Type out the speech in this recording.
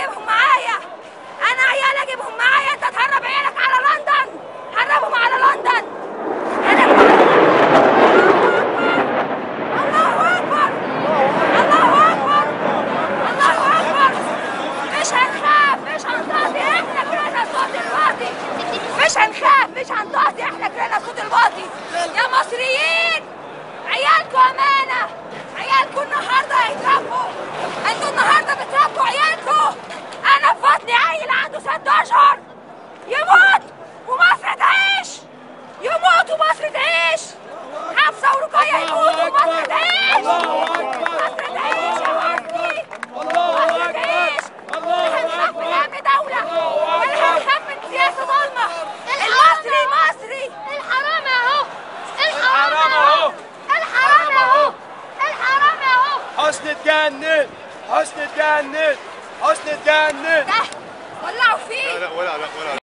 اجيبهم معايا انا عيال اجيبهم معايا انت تهرب عيالك على لندن هربهم على لندن انا الله اكبر الله اكبر الله اكبر مش هنخاف مش هنطاطي احنا كلنا صوت الواطي مش هنخاف مش هنطاطي احنا كلنا صوت الواطي يا مصريين عيالكم امانه عيالكم النهارده هيتربوا انتوا النهارده بتربوا عيالكم انا في بطني عيل عنده ست اشهر يموت ومصر تعيش يموت ومصر تعيش حفصه ورقيه يموتوا ومصر تعيش مصر تعيش يا مصري مصر تعيش ولا هنخاف من امن دوله ولا هنخاف من سياسه ظلمه المصري مصري الحرام اهو الحرام الحرام اهو أهو. الحرام اهو الحرام اهو حسن اتجنن حسن اتجنن حسن اتجنن ده ولعوا فيه لا ولا لا ولا